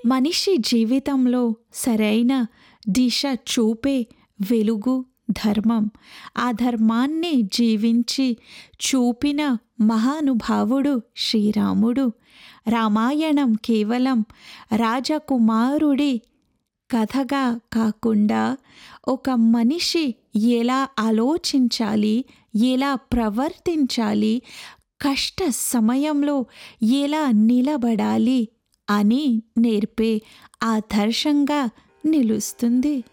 మనిషి జీవితంలో సరైన దిశ చూపే వెలుగు ధర్మం ఆ ధర్మాన్ని జీవించి చూపిన మహానుభావుడు శ్రీరాముడు రామాయణం కేవలం రాజకుమారుడి కథగా కాకుండా ఒక మనిషి ఎలా ఆలోచించాలి ఎలా ప్రవర్తించాలి కష్ట సమయంలో ఎలా నిలబడాలి అని నేర్పే ఆదర్శంగా నిలుస్తుంది